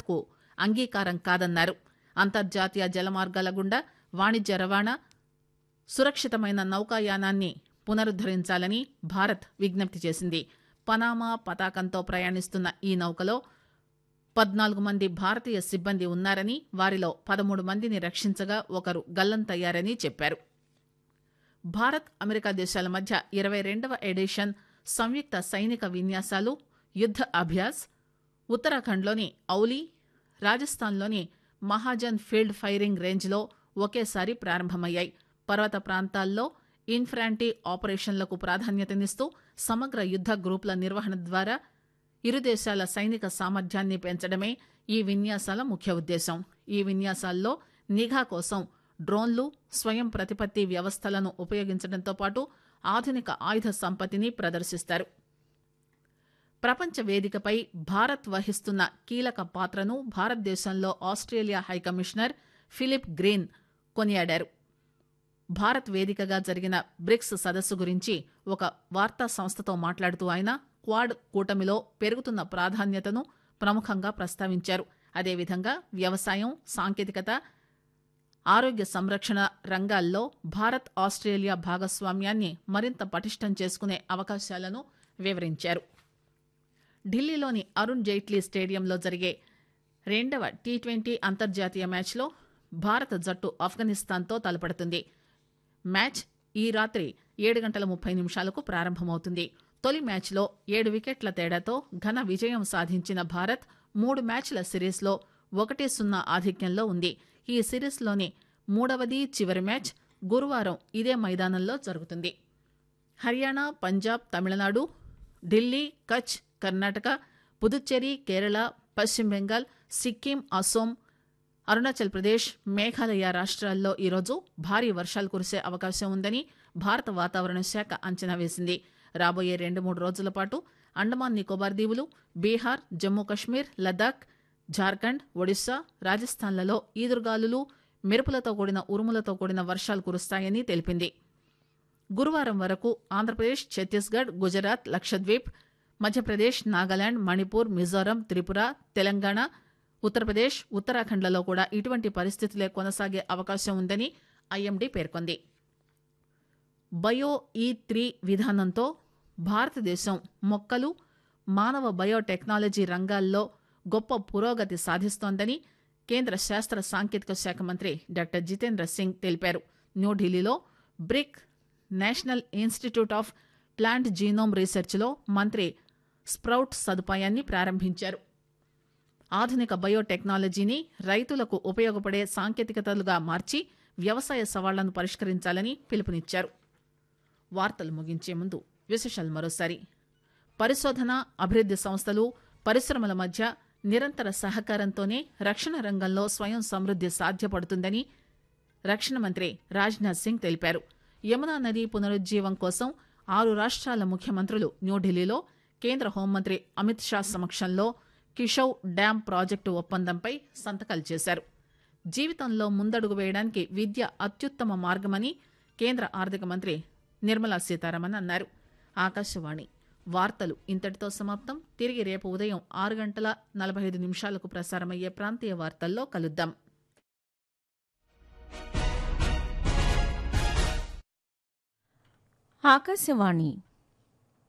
భారత్కు అంగీకారం కాదన్నారు అంతర్జాతీయ జలమార్గాల గుండా వాణిజ్య రవాణా సురక్షితమైన నౌకాయానాన్ని పునరుద్దరించాలని భారత్ విజ్ఞప్తి చేసింది పనామా పతాకంతో ప్రయాణిస్తున్న ఈ నౌకలో పద్నాలుగు మంది భారతీయ సిబ్బంది ఉన్నారని వారిలో పదమూడు మందిని రక్షించగా ఒకరు గల్లంతయ్యారని చెప్పారు భారత్ అమెరికా దేశాల మధ్య ఇరవై రెండవ ఎడిషన్ సంయుక్త సైనిక విన్యాసాలు యుద్ద అభ్యాస్ ఉత్తరాఖండ్లోని ఔలీ రాజస్థాన్లోని మహాజన్ ఫీల్డ్ ఫైరింగ్ రేంజ్లో ఒకేసారి ప్రారంభమయ్యాయి పర్వత ప్రాంతాల్లో ఇన్ఫ్రాంటీ ఆపరేషన్లకు ప్రాధాన్యతనిస్తూ సమగ్ర యుద్ద గ్రూపుల నిర్వహణ ద్వారా ఇరు దేశాల సైనిక సామర్థ్యాన్ని పెంచడమే ఈ విన్యాసాల ముఖ్య ఉద్దేశం ఈ విన్యాసాల్లో నిఘా కోసం డ్రోన్లు స్వయం ప్రతిపత్తి వ్యవస్థలను ఉపయోగించడంతో పాటు ఆధునిక ఆయుధ సంపత్తిని ప్రదర్శిస్తారు ప్రపంచ వేదికపై భారత్ వహిస్తున్న కీలక పాత్రను భారతదేశంలో ఆస్ట్రేలియా హైకమిషనర్ ఫిలిప్ గ్రీన్ కొనియాడారు భారత్ వేదికగా జరిగిన బ్రిక్స్ సదస్సు గురించి ఒక వార్తా సంస్థతో మాట్లాడుతూ ఆయన క్వాడ్ కూటమిలో పెరుగుతున్న ప్రాధాన్యతను ప్రముఖంగా ప్రస్తావించారు అదేవిధంగా వ్యవసాయం సాంకేతికత ఆరోగ్య సంరక్షణ రంగాల్లో భారత్ ఆస్ట్రేలియా భాగస్వామ్యాన్ని మరింత పటిష్టం చేసుకునే అవకాశాలను వివరించారు ఢిల్లీలోని అరుణ్ జైట్లీ స్టేడియంలో జరిగే రెండవ టీ ట్వంటీ అంతర్జాతీయ మ్యాచ్లో భారత జట్టు ఆఫ్ఘనిస్తాన్తో తలపడుతుంది మ్యాచ్ ఈ రాత్రి ఏడు గంటల ముప్పై నిమిషాలకు ప్రారంభమవుతుంది తొలి మ్యాచ్లో ఏడు వికెట్ల తేడాతో ఘన విజయం సాధించిన భారత్ మూడు మ్యాచ్ల సిరీస్లో ఒకటి సున్నా ఆధిక్యంలో ఉంది ఈ సిరీస్లోని మూడవది చివరి మ్యాచ్ గురువారం ఇదే మైదానంలో జరుగుతుంది హర్యానా పంజాబ్ తమిళనాడు ఢిల్లీ కచ్ కర్ణాటక పుదుచ్చేరి కేరళ పశ్చిమ బెంగాల్ సిక్కిం అసోం అరుణాచల్ ప్రదేశ్ మేఘాలయ రాష్ట్రాల్లో ఈరోజు భారీ వర్షాలు కురిసే అవకాశం ఉందని భారత వాతావరణ శాఖ అంచనా వేసింది రాబోయే రెండు మూడు రోజుల పాటు అండమాన్ నికోబార్ దీవులు బీహార్ జమ్మూ కశ్మీర్ లద్దాఖ్ జార్ఖండ్ ఒడిశా రాజస్థాన్లలో ఈదురుగాలులు మెరుపులతో కూడిన ఉరుములతో కూడిన వర్షాలు కురుస్తాయని తెలిపింది గురువారం వరకు ఆంధ్రప్రదేశ్ ఛత్తీస్గఢ్ గుజరాత్ లక్షద్వీప్ మధ్యప్రదేశ్ నాగాలాండ్ మణిపూర్ మిజోరం త్రిపుర తెలంగాణ ఉత్తరప్రదేశ్ ఉత్తరాఖండ్లలో కూడా ఇటువంటి పరిస్థితులే కొనసాగే అవకాశం ఉందని ఐఎండీ పేర్కొంది బయో ఈ త్రీ విధానంతో భారతదేశం మొక్కలు మానవ బయోటెక్నాలజీ రంగాల్లో గొప్ప పురోగతి సాధిస్తోందని కేంద్ర శాస్త్ర సాంకేతిక శాఖ మంత్రి డాక్టర్ జితేంద్ర సింగ్ తెలిపారు న్యూఢిల్లీలో BRIC national institute of plant genome రీసెర్చ్లో మంత్రి స్ప్రౌట్ సదుపాయాన్ని ప్రారంభించారు ఆధునిక బయోటెక్నాలజీని రైతులకు ఉపయోగపడే సాంకేతికతలుగా మార్చి వ్యవసాయ సవాళ్లను పరిష్కరించాలని పిలుపునిచ్చారు వార్తలు ముగించే ముందు విశేషాలు మరోసారి పరిశోధన అభివృద్ది సంస్థలు పరిశ్రమల మధ్య నిరంతర సహకారంతోనే రక్షణ రంగంలో స్వయం సమృద్ది సాధ్యపడుతుందని రక్షణ మంత్రి రాజ్నాథ్ సింగ్ తెలిపారు యమునా నది పునరుజ్జీవం కోసం ఆరు రాష్ట్రాల ముఖ్యమంత్రులు న్యూఢిల్లీలో కేంద్ర హోంమంత్రి అమిత్ షా సమక్షంలో కిషౌ డ్యాం ప్రాజెక్టు ఒప్పందంపై సంతకాలు చేశారు జీవితంలో ముందడుగు వేయడానికి విద్య అత్యుత్తమ మార్గమని కేంద్ర ఆర్థిక మంత్రి నిర్మలా సీతారామన్ అన్నారు ఆకాశవాణి వార్తలు ఇంతటితో సమాప్తం తిరిగి రేపు ఉదయం ఆరు గంటల నలభై ఐదు నిమిషాలకు ప్రసారమయ్యే ప్రాంతీయ వార్తల్లో కలుద్దాం ఆకాశవాణి